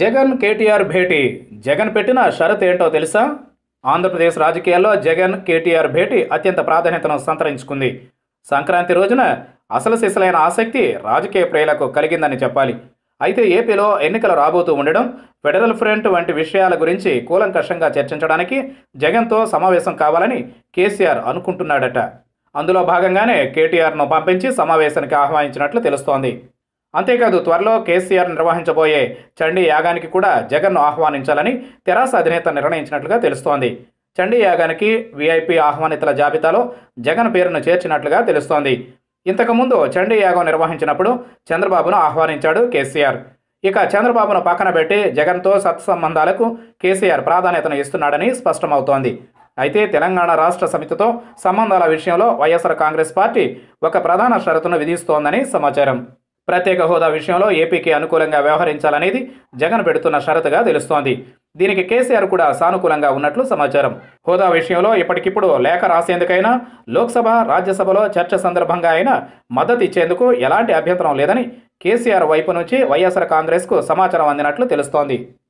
జగన్ కేటీఆర్ భేటీ జగన్ పెట్టిన షరతు ఏంటో తెలుసా ఆంధ్రప్రదేశ్ రాజకీయాల్లో జగన్ కేటీఆర్ భేటీ అత్యంత ప్రాధాన్యతను సంతరించుకుంది సంక్రాంతి రోజున అసలు సిసలైన ఆసక్తి రాజకీయ ప్రియులకు కలిగిందని చెప్పాలి అయితే ఏపీలో ఎన్నికలు రాబోతూ ఉండడం ఫెడరల్ ఫ్రంట్ వంటి విషయాల గురించి కూలంకషంగా చర్చించడానికి జగన్తో సమావేశం కావాలని కేసీఆర్ అనుకుంటున్నాడట అందులో భాగంగానే కేటీఆర్ను పంపించి సమావేశానికి ఆహ్వానించినట్లు తెలుస్తోంది అంతేకాదు త్వరలో కేసీఆర్ నిర్వహించబోయే చండీ యాగానికి కూడా జగన్ను ఆహ్వానించాలని తెరాస అధినేత నిర్ణయించినట్లుగా తెలుస్తోంది చండీ యాగానికి వీఐపీ ఆహ్వానితుల జాబితాలో జగన్ పేరును చేర్చినట్లుగా తెలుస్తోంది ఇంతకుముందు చండీ యాగం నిర్వహించినప్పుడు చంద్రబాబును ఆహ్వానించాడు కేసీఆర్ ఇక చంద్రబాబును పక్కన పెట్టి జగన్తో సత్సంబంధాలకు కేసీఆర్ ప్రాధాన్యతను ఇస్తున్నాడని స్పష్టమవుతోంది అయితే తెలంగాణ రాష్ట్ర సమితితో సంబంధాల విషయంలో వైఎస్ఆర్ కాంగ్రెస్ పార్టీ ఒక ప్రధాన షరతును విధిస్తోందని సమాచారం ప్రత్యేక హోదా విషయంలో ఏపీకి అనుకూలంగా వ్యవహరించాలనేది జగన్ పెడుతున్న షరతుగా తెలుస్తోంది దీనికి కేసీఆర్ కూడా సానుకూలంగా ఉన్నట్లు సమాచారం హోదా విషయంలో ఇప్పటికిప్పుడు లేఖ రాసేందుకైనా లోక్సభ రాజ్యసభలో చర్చ సందర్భంగా అయినా మద్దతు ఇచ్చేందుకు ఎలాంటి అభ్యంతరం లేదని కేసీఆర్ వైపు నుంచి వైఎస్ఆర్ కాంగ్రెస్కు సమాచారం అందినట్లు తెలుస్తోంది